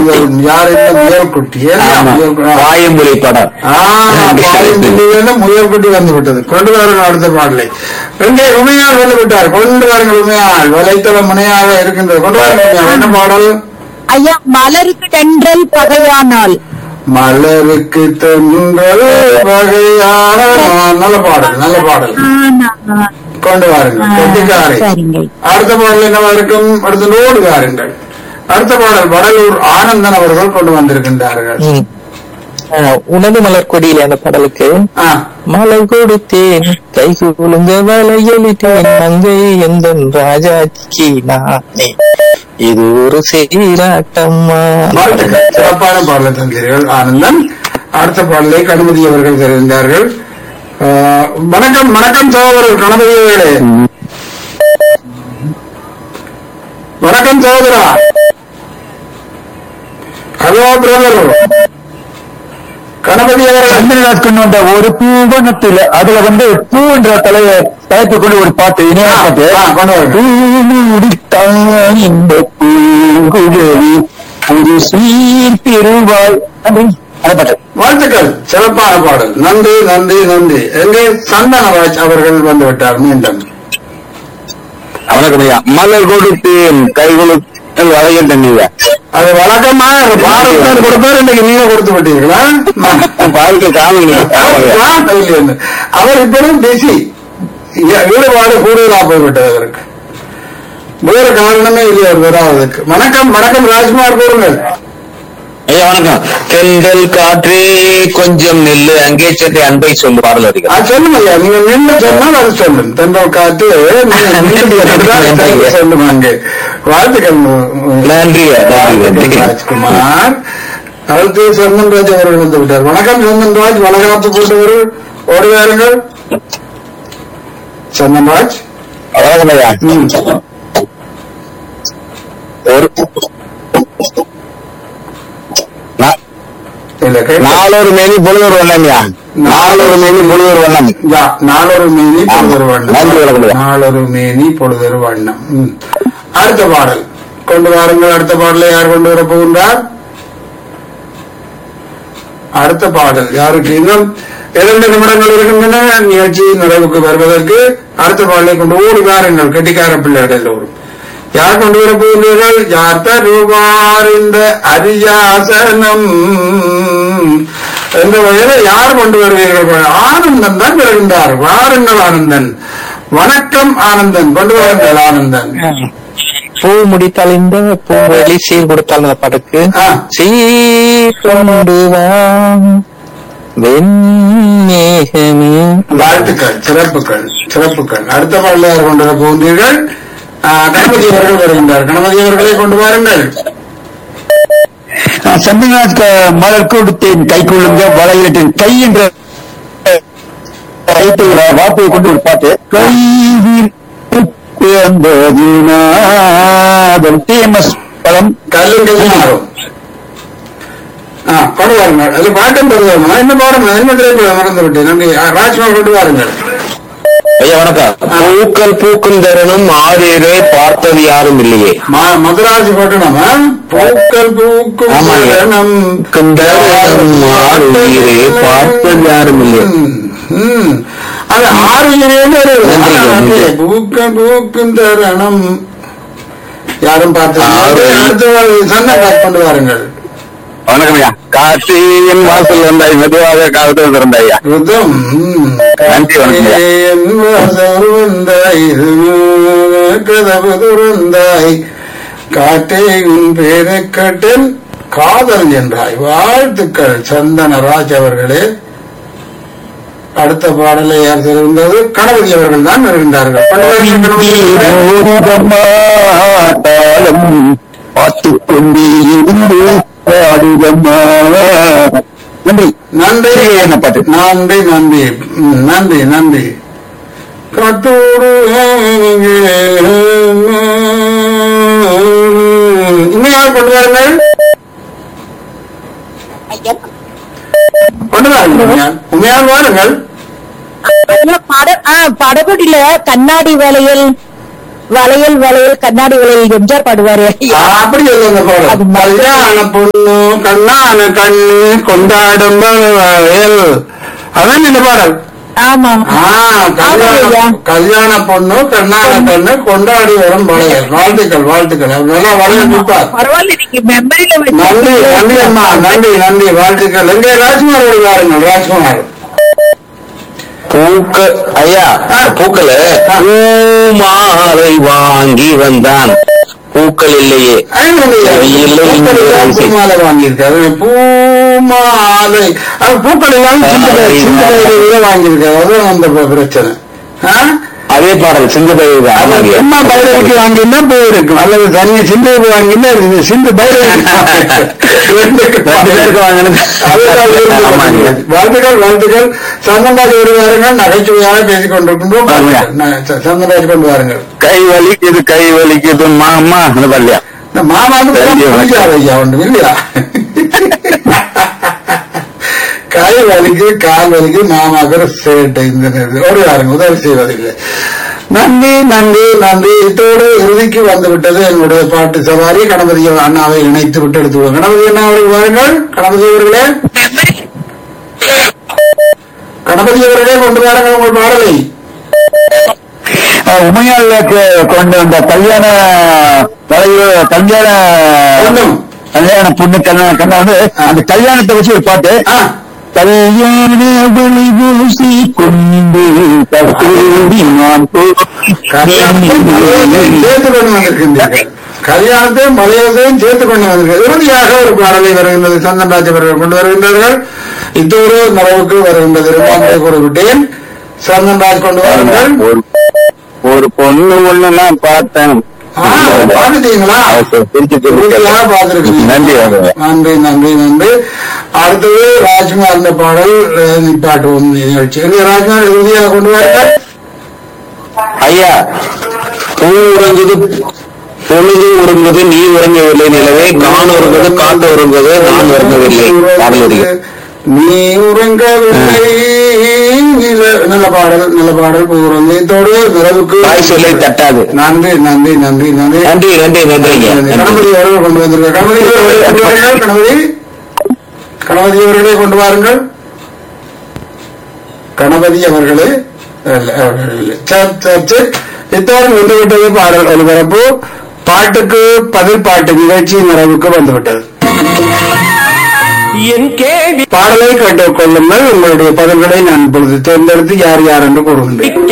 முயல் யார் இந்த முயல் குட்டி ஏன்னா ஆமா. முயல் குட்டி. வாயுமொழி படம் ஆ, பாலியலிருந்து முயல் குட்டி வந்து விட்டது கொண்டு வாருங்கள் அடுத்த பாடலை எங்கே உமையால் வந்து விட்டார் கொண்டு வாருங்கள் உமையால் வலைத்தளம் முனையாக இருக்கின்றது கொண்டு வாருங்கள் உமையால் என்ன பாடல் ஐயா மலருக்கு தென்றல் பகையானால் மலருக்கு தென்றல் வகையான நல்ல பாடல் நல்ல பாடல் கொண்டு வாருங்கள் கெட்டிக்காரை சரிங்க அடுத்த பாடல் என்னவா இருக்கும் அடுத்த நோடு வாருங்கள் அடுத்த பாடல் வடலூர் ஆனந்தன் அவர்கள் கொண்டு வந்திருக்கின்றார்கள் ம். ஆ, உனது மலர் கொடியில அந்த பாடலுக்கு ஆ, மலர் கொடுத்தேன் கை குலுங்க வலையளித்தேன் மங்கை எந்த ராஜாக்கு நானே இது ஒரு சீராட்டம்மா வாழ்த்துக்கள் சிறப்பான பாடலை தந்தீர்கள் ஆனந்தன் அடுத்த பாடலை கணபதி அவர்கள் தெரிவித்தார்கள் ஆ, வணக்கம் வணக்கம் சகோதரர் கணபதி அவர்களே வணக்கம் சகோதரா ஹலோ பிரதர் கணபதி அவர்கள் சந்திரநாத் கொண்டு வந்த ஒரு பூவனத்தில் அதுல வந்து பூ என்ற தலைய தலைப்பு கொண்டு ஒரு பாட்டு இணையான பாட்டு ஆ, கொண்டு வாருங்க. பூமுடித்தான் இந்த பூங்குழலி ஒரு சீர் திருவாய் அப்படின்னு அந்த பாட்டு வாழ்த்துக்கள் சிறப்பான பாடல் நன்றி நன்றி நன்றி எங்கே சந்தனராஜ் அவர்கள் வந்து விட்டார் மீண்டும் வணக்கம் ஐயா மலர் கொடுத்து கை கொடுத்து வகையில் தண்ணீங்க அது வழக்கமா பாரதியார் கொடுப்பார் இன்னைக்கு நீங்க கொடுத்து விட்டீங்களா பாருக்கு காமிங்க இல்லைன்னு. அவர் இப்பொழுது பிஸி ஈடுபாடு கூடுதலா போய்விட்டது அவருக்கு வேறு காரணமே இல்லை அவர் வராததுக்கு வணக்கம் வணக்கம் ராஜ்குமார் கூறுங்கள் ஐயா வணக்கம் தென்றல் காற்றே கொஞ்சம் நெல்லு அங்கே சென்று அன்பை சொல்லு பாடல் அது வருகிறது சொல்லுங்க ஐயா நீங்க நின்று சொன்னால் அது சொல்லும் தென்றல் காத்து நீங்க நின்று சொன்னால் சொல்லும் அங்கே வாழ்த்துக்கள் நன்றி நன்றி நன்றி ராஜ்குமார் அடுத்து சந்தன்ராஜ் அவர்கள் வந்து விட்டார் வணக்கம் சந்தன்ராஜ் வளகாப்பு போட்டவர் ஓடி வாருங்கள் சந்தன்ராஜ் வணக்கம் ஐயா ம். ஒரு நா- இல்ல கேட்க நாலொரு மேனி பொழுதொரு வண்ணம்யா நாலொரு மேனி பொழுதொரு வண்ணம் யா, நாளொரு மேனி பொழுதொரு வண்ணம் நன்றி, வணக்கம் ஐயா. நாளொரு மேனி பொழுதொரு வண்ணம் ம். அடுத்த பாடல் கொண்டு வாருங்கள் அடுத்த பாடலை யார் கொண்டு வர போகின்றார் அடுத்த பாடல் யாருக்கு இன்னும் இரண்டு நிமிடங்கள் இருக்கின்றன நிகழ்ச்சி நிறைவுக்கு வருவதற்கு அடுத்த பாடலை கொண்டு ஓடி வாருங்கள் கெட்டிக்கார பிள்ளைகள் எல்லோரும் யார் கொண்டு வர போகிறீர்கள் யார் தருவார் இந்த அரியாசனம் என்ற வகையில் யார் கொண்டு வருவீர்கள் ஆனந்தன் தான் வருகின்றார் வாருங்கள் ஆனந்தன் வணக்கம் ஆனந்தன் கொண்டு வாருங்கள் ஆனந்தன் பூ முடித்தால் இந்த பூவெளி சீர் கொடுத்தால் அந்த பாட்டுக்கு ஆ. சீர் கொண்டு வா வெண்மேகமே வாழ்த்துக்கள் சிறப்புகள் சிறப்புகள் அடுத்த பாடல யார் கொண்டு வர போகின்றீர்கள் ஆ, கணபதி அவர்கள் வருகின்றார் கணபதி அவர்களை கொண்டு வாருங்கள் சந்திரநாத் மலர் கொடுத்தேன் கை கொள்ளுங்க வளையிட்டேன் கை என்ற கைத்தை வார்த்தையை கொண்டு ஒரு பாட்டு கையில் என்பதுநாதம் டிஎம்எஸ் படம் கல்லுங்கள் மாறும் ஆ கொண்டு வாருங்கள் அது பாட்டம் பெறுவாங்க என்ன பாடம் என்ன திரைப்படம் மறந்து விட்டேன் நன்றி ஆ, ராஜ்குமார் கொண்டு வாருங்கள் ஐயா வணக்கம் பூக்கள் பூக்கும் தருணம் ஆறு பார்த்தது யாரும் இல்லையே ம- மதுராஜ் பட்டணம் ஆ? பூக்கள் பூக்கும் ஆமாங்க. தருணம். குந்தரம் ஆறு உயிரே பார்த்தது யாரும் இல்லையே ம், ம். அது ஆறு இணையன்னு ஒரு நன்றி, நன்றி. பூக்கள் பூக்கும் தருணம் யாரும் பார்த்து ஆறு. அடுத்த சந்தர்ப்பம் கொண்டு வாருங்கள் வணக்கம் ஐயா காற்று என் வாசல் வந்தாய் மெதுவாக காலத்தில் திறந்தாய் ஐயா ருதம் ம். நன்றி, வணக்கம். என் வாசல் வந்தாய், கதவு துறந்தாய் காட்டே உன் பேரை கட்டில் காதல் என்றாய் வாழ்த்துக்கள் சந்தனராஜ் அவர்களே அடுத்த பாடலை யார் தெரிந்தது கணபதி அவர்கள் தான் வருகின்றார்கள் பல்லவர்கள் கணபதி அவர்களே. தாளம் பார்த்து கொண்டே இருந்து பாடுதம்மா நன்றி நன்றி என்ன பாட்டு? நன்றி நன்றி ம், நன்றி நன்றி கட்டோடு இன்னும் யார் கொண்டு வாருங்கள் ஐயா கொண்டு வாருங்கள் உண்மையால். உண்மையால் வாருங்கள் ஐயா, பட ஆ, படகுடியில கண்ணாடி வேலையில் வளையல் வளையல் கண்ணாடி வளையல் எம்ஜிஆர் பாடுவாரு ஐயா அப்படி இல்லை அந்த பாடல் அது மாதிரி. கல்யாண பொண்ணு கண்ணான கண்ணு கொண்டாடும் வளையல் அதான் இந்த பாடல் ஆமா ஆ, கல்யாண ஆமாய்யா. கல்யாண பொண்ணு கண்ணான கண்ணு கொண்டாடி வரும் வளையல் வாழ்த்துக்கள் வாழ்த்துக்கள் அவர் நல்லா வளையல் கொடுப்பார் பரவாயில்ல நீங்க மெமரியில நன்றி நன்றி அம்மா நன்றி நன்றி வாழ்த்துக்கள் எங்கே ராஜ்குமார் ஒரு வாருங்கள் ராஜ்குமார் பூக்கள் ஐயா பூக்கள் பூமாலை வாங்கி வந்தான் பூக்கள் இல்லையே இல்லை, இங்கே இருக்கு. பூமாலை வாங்கியிருக்காரு பூமாலை அது பூக்கள் எல்லாம் சிந்த சிந்த வாங்கியிருக்காரு அதுவும் அந்த பிரச்சனை ஆ? அதே பாடல் சிந்து பைரவி அது ஆமாங்க சும்மா பைரவிக்கு வாங்கினா போயிருக்கும் அல்லது தனியா சிந்துக்கு வாங்கினா இது சிந்து பைரவிக்கு ரெண்டு பேருக்கு வாங்கினது. ஆமாங்க. வாழ்த்துக்கள் வாழ்த்துக்கள் சந்தன்ராஜ் ஒரு வாருங்கள் நகைச்சுவையாக பேசிக் கொண்டிருக்கின்றோம் ஆமாங்க. ந- சந்தன்ராஜ் கொண்டு வாருங்கள் கை வலிக்குது கை வலிக்குது மாமா அந்த பாடலையா இந்த மாமாவுக்கு நன்றி, வணக்கம். பிடிக்காது ஐயா ஒன்று இல்லையா கை வலிக்கு கால் வலிக்கு மாமாக்கிற சேட்டை இந்த நேரத்தில் ஒரு யாருங்க உதவி செய்வதில்லை நன்றி நன்றி நன்றி இதோடு இறுதிக்கு வந்து விட்டது என்னுடைய பாட்டு சவாரி கணபதி அண்ணாவை இணைத்து விட்டு எடுத்து விடுவோம் கணபதி அண்ணா அவர்கள் வாருங்கள் கணபதி அவர்களே கணபதி அவர்களே கொண்டு வாருங்கள் உங்கள் பாடலை உமையால கொண்டு வந்த கல்யாண தலைவர் கல்யாண பொண்ணும். கல்யாண பொண்ணு கல்யாண கல்யாணம் வந்து அந்த கல்யாணத்தை வச்சு ஒரு பாட்டு ஆ கல்யாண வழி பூசி கொண்டு கஸ்தூரி நான் கல்யாணத்தை மலையத்தையும் சேர்த்து கொண்டு வந்திருக்கின்றீர்கள் கல்யாணத்தையும் மலையத்தையும் சேர்த்து கொண்டு வந்திருக்கிறது இறுதியாக ஒரு பாடலை வருகின்றது சந்தன்ராஜ் அவர்கள் கொண்டு வருகின்றார்கள் இத்தோடு மரபுக்கு வருகின்றது இரண்டாம் குறிப்பிட்டேன் சந்தன்ராஜ் கொண்டு வாருங்கள் ஒரு ஒரு பொண்ணு ஒண்ணு நான் பார்த்தேன் ஆ, பாத்துட்டீங்களா உறுதியாக பார்த்திருக்கீங்க. நன்றி வணக்கம். நன்றி நன்றி நன்றி அடுத்தது ராஜ்குமார் இந்த பாடல் அஹ், நிப்பாட்டுவோம் நிகழ்ச்சி எங்கே ராஜ்குமார் இறுதியாக கொண்டு வாருங்கள் ஐயா பூ உறங்குது பொழுது உறங்குது நீ உறங்கவில்லை நிலவே கான் உறங்குது காட்டு உறங்குது நான் உறங்கவில்லை பாடல் வரிகள் நீ உறங்கவில்லை நில- நல்ல பாடல் நல்ல பாடல் உறங்கு இதோடு நிலவுக்கு தாய் சொல்லை தட்டாது நன்றி நன்றி நன்றி நன்றி நன்றி நன்றி நன்றிங்க நன்றி. கணபதி அவர்கள் கொண்டு வந்திருக்க கணபதி அவர்களை கொண்டு வாருங்கள் கணபதி கணபதி அவர்களே கொண்டு வாருங்கள் கணபதி அவர்களே அல்ல, அவர்கள் இல்லை. சரி, சரி, சரி. இத்தோடு வந்துவிட்டது பாடல் ஒலிபரப்பு பாட்டுக்கு பதில் பாட்டு நிகழ்ச்சி நிறைவுக்கு வந்துவிட்டது என் கேள்வி பாடலை கேட்டுக் கொள்ளுங்கள் உங்களுடைய பதில்களை நான் இப்பொழுது தேர்ந்தெடுத்து யார் யார் என்று கூறுகின்றேன்